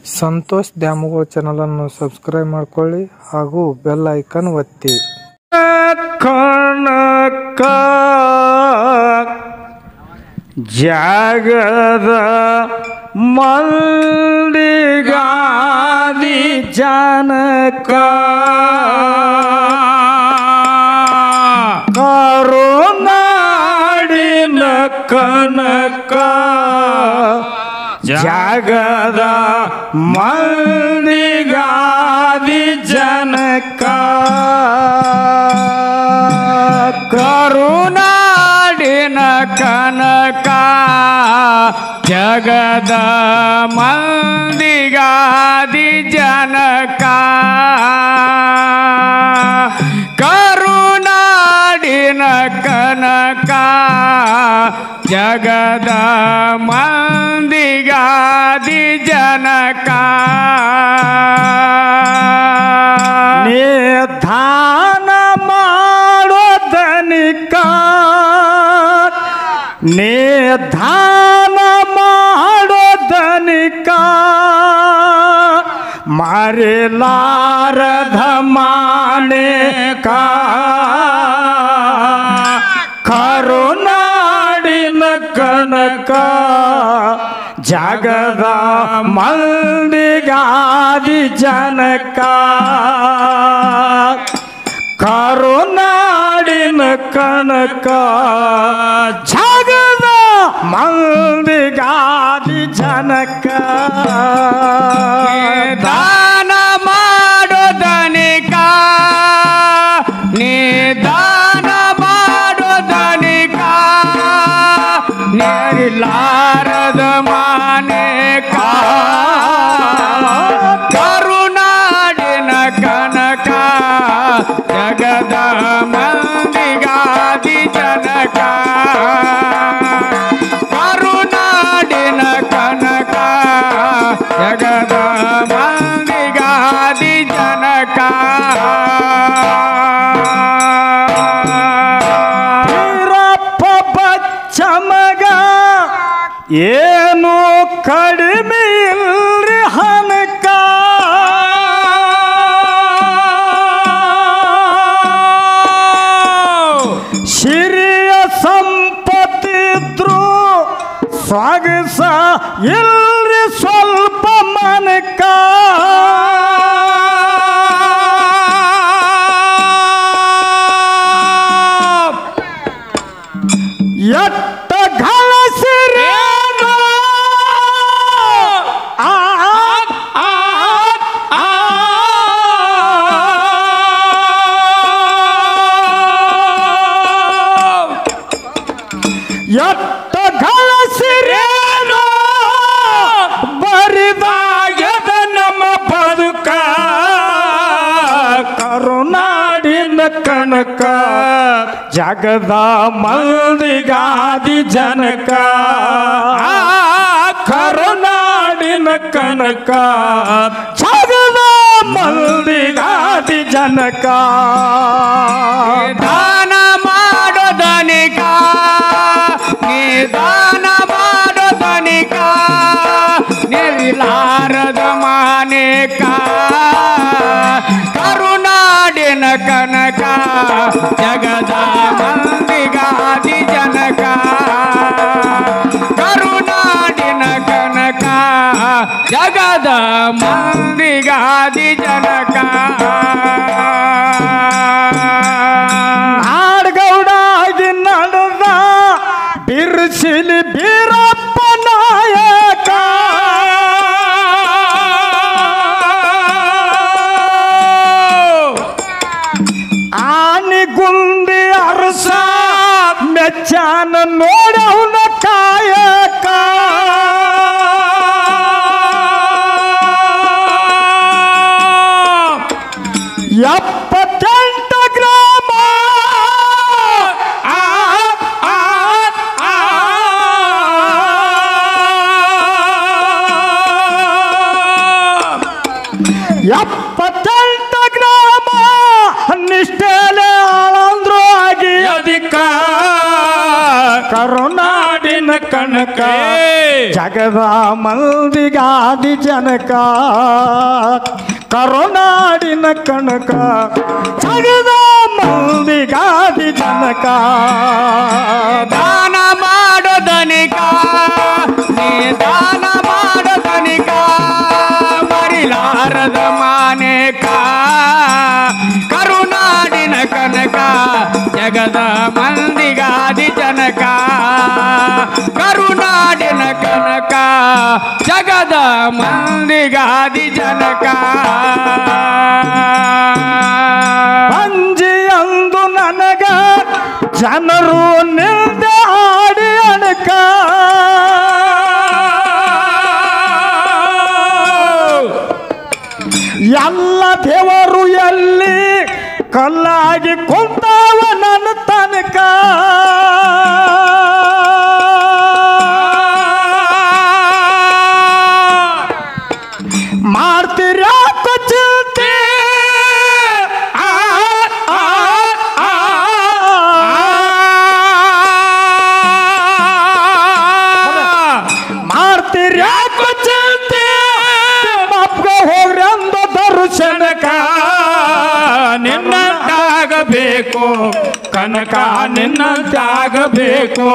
ಸಂತೋಷ್ ದ್ಯಾಮವ್ವ ಚಾನಲನ್ನು ಸಬ್ಸ್ಕ್ರೈಬ್ ಮಾಡ್ಕೊಳ್ಳಿ ಹಾಗೂ ಬೆಲ್ ಐಕನ್ ಒತ್ತಿ ಕನಕ ಜಾಗದ ಮಂದಿಗಾದಿ ಜನಕ ಕರುನಾಡಿನ ಕನಕ ಜಾಗದ ಮಂದಿಗಾದಿ ಜನಕ ಕರುನಾಡಿನ ಕನಕ ಜಗದ ಮಂದಿಗಾದಿ ಜನಕ ಕರುನಾಡಿನ ಕನಕ ಜಗದ ಮಂದಿಗಾದಿ ಜನಕ ನಿಧಾನ ಮಾಡೋ ಧನಿಕ ನಿಧಾನ ಮಾಡೋ ಧನಿಕ ಮರಿಲಾರದ ಮಾನೇಕ ಕರುನಾಡಿನ ಕನಕ ಜಗದ ಮಂದಿಗಾದಿ ಜನಕ ಕರುನಾಡಿನ ಕನಕ ಜಗದ ಮಂದಿಗಾದಿ ಜನಕ ದಾನ ಮಾಡೋ ದನಿಕ ನಿದಾನ ಮಾಡೋ ದನಿಕ ನೆರಿಲಾರದ ಮಾನೇಕ ಕರುನಾಡಿನ ಕನಕ ಜಗದ ಮಂದಿಗಾದಿ ಜನಕ ಕರುನಾಡಿನ ಕನಕ ಜಗದ ಮಂದಿಗಾದಿ ಜನಕ ವೀರಪ್ಪ ಬಚ್ಚಮಗ ಏನು ಕಡಿಮೆ ಇಲ್ರಿ ಹನಕ ಸಿರಿಯ ಸಂಪತ್ತಿದ್ರು ಸ್ವಾಗಸ ಇಲ್ರಿ ಸ್ವಲ್ಪ ಮನಕ ಎಟ್ಟ ಗಳಸಿರೇನು ಆ ಆ ಆ ಎಟ್ಟ ಗಳಸಿರೇನು ಬರಿದಾಗದ ನಮ್ಮ ಬದುಕ ಕರುನಾಡಿನ ಕನಕ ಜಗದ ಮಂದಿಗಾದಿ ಜನಕ ಕರುನಾಡಿನ ಕನಕ ಜಗದ ಮಂದಿಗಾದಿ ಜನಕ ದಾನ ಮಾಡೋ ದನಿಕ ನಿದಾನ ಮಾಡೋ ದನಿಕ ನಿಲ್ಲಾರದ ಮಾನೇಕ ಕರುನಾಡಿನ ಕನಕ ಜಗದ ಮಂದಿಗಾದಿ ಜನಕ ಕರುನಾಡಿನ ಕನಕ ಜಗದ ಮಂದಿಗಾದಿ ಜನಕ ನಾಡ್ಗೌಡಾಗಿ ನಡೆದ ಬಿರ್ಸಿಲಿ ಬೀರಪ್ಪ ನಾಯಕ ಆನಿ ಗುಂಡಿ ಅರಸ ಮೆಚ್ಚಾನ ನೋಡವನ ಕಾಯಕ ಎಪ್ಪತ್ತೆಂಟು ಗ್ರಾಮ ಆ, ಆ, ಆ. ಎಪ್ಪತ್ತೆಂಟು ಗ್ರಾಮ ನಿಷ್ಠೆಲೆ ಆಳಂದ್ರು ಆಗಿ ಅಧಿಕ ಕರುನಾಡಿನ ಕನಕ ಜಗದ ಮಂದಿಗಾದಿ ಜನಕ ಕರುನಾಡಿನ ಕನಕ ಜಗದ ಮಂದಿಗಾದಿ ಜನಕ ದಾನ ಮಾಡೋ ಧನಿಕ ನೀ ದಾನ ಮಾಡೋ ಧನಿಕ ಮರಿಲಾರದ ಮಾನೇಕ ಕರುನಾಡಿನ ಕನಕ ಜಗದ ಮಂದಿಗಾದಿ ಜನಕ ಕರುನಾಡಿನ ಕನಕ ಜಗದ ಮಂದಿಗಾದಿ ಜನಕ ಅಂಜಿ ಅಂದು ನನಗ ಜನರು ನಿಲ್ದ ಆಡಿ ಅಣಕ ಎಲ್ಲ ದೇವರು ಎಲ್ಲಿ ಕಲ್ಲಾಗಿ ಕುಂತಾವ ನನ್ನ ತನಕ ಮಾಡ್ತೀರ ಚಿಂತೆ ಆ, ಆ, ಆ, ಮಾಡ್ತೀರ ಚಿಂತೆ ಮಪ್ಪ ಹೋಗ್ರಿ ಅಂದ ದರ್ಶನಕ ನಿನ್ನಂತಾಗಬೇಕು ಕನಕ ನಿನ್ನಂತಾಗಬೇಕು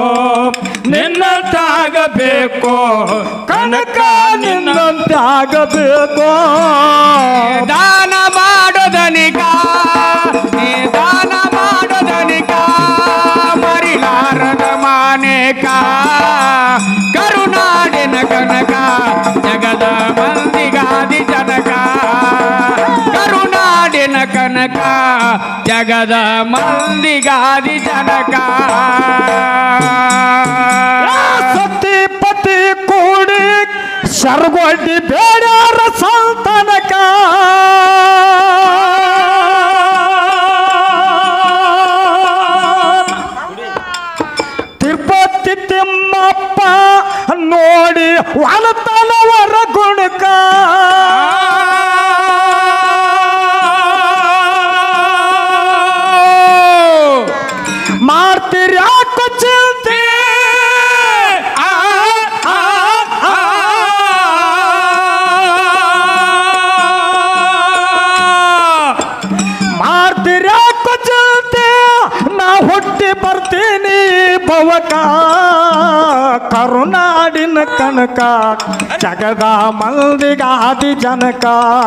ನಿನ್ನಂತಾಗಬೇಕು ಕನಕ ನಿನ್ನಂತೆ ಆಗಬೇಕು ದಾನ ಮಾಡೋದನಿಕ ನೀ ದಾನ ಮಾಡೋದನಿಕ ಮರಿಲಾರದ ಮಾನೇಕ ಕರುನಾಡಿನ ಕನಕ ಜಗದ ಮಂದಿಗಾದಿ ಜನಕ ಕರುನಾಡಿನ ಕನಕ ಜಗದ ಮಂದಿಗಾದಿ ಜನಕ ಸತಿ ಪತಿ ಕೂಡಿ ಸರ್ಗೊಡ್ಡಿ ಬೇಡಾರ ಸಂತನಕ ತಿರುಪತಿ ತಿಮ್ಮಪ್ಪ ನೋಡಿ ಒಳತನವರ ಗುಣಕ ಮಾಡ್ತೀರಿ ಯಾಕೋ ಚಿಂತೆ ಆ, ಆ, ಆ, ಮಾಡ್ತೀರಿ ಯಾಕೋ ಚಿಂತೆ ನಾ ಹುಟ್ಟಿ ಬರ್ತೀನಿ ಭವಕ ಕರುನಾಡಿನ ಕನಕ ಜಗದ ಮಂದಿಗಾದಿ ಜನಕ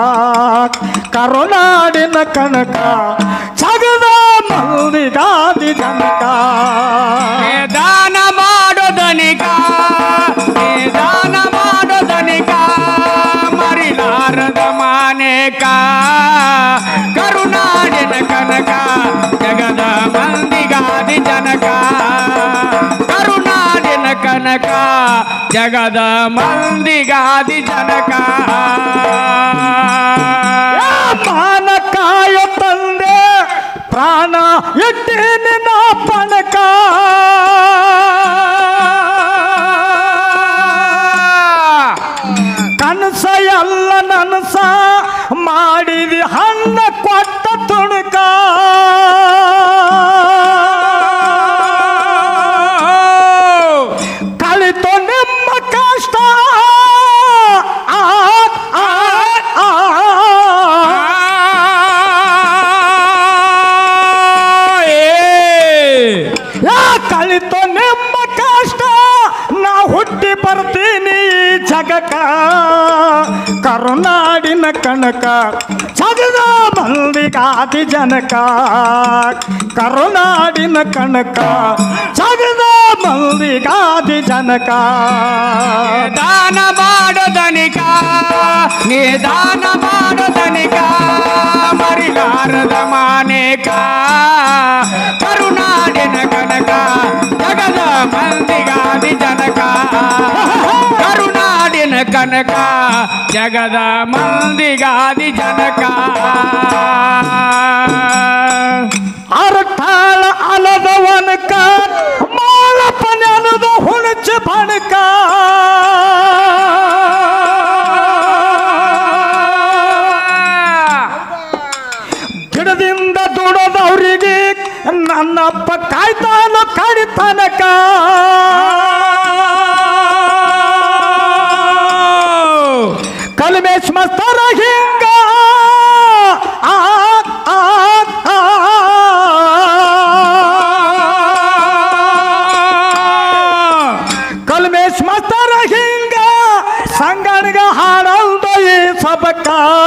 ಕರುನಾಡಿನ ಕನಕ ಜಗದ ಮಂದಿಗಾದಿ ಜನಕ ಏ ದಾನ ಮಾಡೋದನಿಕ ಏ ದಾನ ಮಾಡೋದನಿಕ ಮರಿಲಾರದ ಮಾನೇಕ ಕರುನಾಡಿನ ಕನಕ ಜಗದ ಮಂದಿಗಾದಿ ಜನಕ ಕರುನಾಡಿನ ಕನಕ ಜಗದ ಮಂದಿಗಾದಿ ಜನಕ ಮಾನಕಾಯ ತಂದೆ ಪ್ರಾಣ ಇಟ್ಟೇನೆ ನಾ ಪಣಕ ಕನಸ ಎಲ್ಲ ನನಸ ಮಾಡಿದಿ ಹಣ್ಣ ಕೊಟ್ಟ ತುಣಕ ಕಳಿತು ನಿಮ್ಮ ಕಷ್ಟ ಆ, ಆ, ಆ, ಯಾ ಕಳಿತು ನಿಮ್ಮ ಕಷ್ಟ ನಾ ಹುಟ್ಟಿ ಬರ್ತೀನಿ ಈ ಜಗಕ ಕರುನಾಡಿನ ಕನಕ ಜಗದ ಮಂದಿಗಾದಿ ಜನಕ ಕರುನಾಡಿನ ಕನಕ ಜಗದ ಮಂದಿಗಾದಿ ಜನಕ ದಾನ ಮಾಡೋದನಿಕ ನೀ ದಾನ ಮಾಡೋದನಿಕ ಮರಿಲಾರದ ಮಾನೇಕ ಕರುನಾಡಿನ ಕನಕ ಜಗದ ಮಂದಿಗಾದಿ ಜನಕ ಕರುನಾಡಿನ ಕನಕ ಜಗದ ಮಂದಿಗಾದಿ ಜನಕ ಅರಟಾಳ ಅಲದವನಕ ಮಾಳಪ್ಪನದು ಹುಣಚ ಬಣಕ ಗಿಡದಿಂದ ದುಡದವರಿಗೆ ನನ್ನಪ್ಪ ಕಾಯ್ತಾನ ಕಡಿತನಕ ಕಲ್ಮೇಶ್ ಮಸ್ತರ ಹಿಂಗ ಆ, ಆ, ಆ. ಕಲ್ಮೇಶ್ ಮಸ್ತರ ಹಿಂಗ ಸಂಗಣಿಗ ಹಾಡಲ್ದ ಈ ಸಬಕ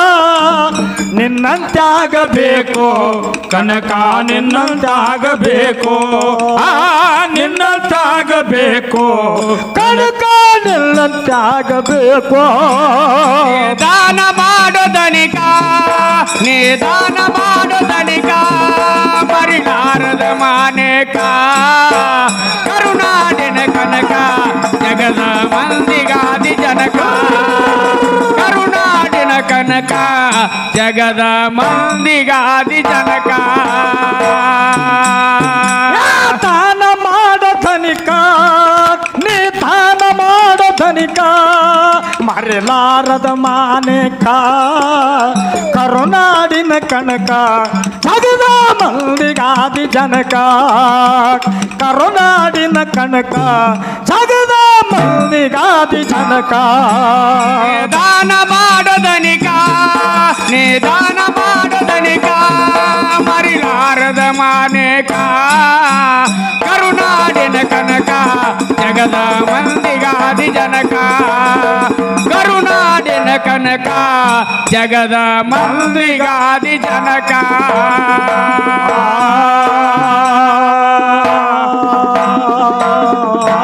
ನಿನ್ನಂತಾಗಬೇಕು ಕನಕ ನಿನ್ನಂತಾಗಬೇಕು ಆ ನಿನ್ನಂತಾಗಬೇಕು ಕನಕ ನಿನ್ನಂತಾಗಬೇಕು ದಾನ ಮಾಡೋ ಧನಿಕ ನೀ ದಾನ ಮಾಡೋ ಧನಿಕ ಮರಿಲಾರದ ಮಾನೇಕ ಕರುನಾಡಿನ ಕನಕ ಜಗದ ಮಂದಿಗಾದಿ ಜನಕ ಕರುನಾಡಿನ ಕನಕ ಜಗದ ಮಂದಿಗಾದಿ ಜನಕ ದಾನ ಮಾಡ ಧನಿಕ ನೀ ದಾನ ಮಾಡ ಧನಿಕ ಮರೆಲಾರದ ಮಾನೇಕ ಕರುನಾಡಿನ ಕನಕ ಜಗದ ಮಂದಿಗಾದಿ ಜನಕ ಕರುನಾಡಿನ ಕನಕ ಜಗದ ಮಂದಿಗಾದಿ ಜನಕ ದಾನ ಮಾಡೋ ಧನಿಕ ನೀ ದಾನ ಮಾಡೋ ಧನಿಕ ಮರಿಲಾರದ ಮಾನೇಕ ಕರುನಾಡಿನ ಕನಕ ಜಗದ ಮಂದಿಗಾದಿ ಜನಕ ಕರುನಾಡಿನ ಕನಕ ಜಗದ ಮಂದಿಗಾದಿ ಜನಕ ಆ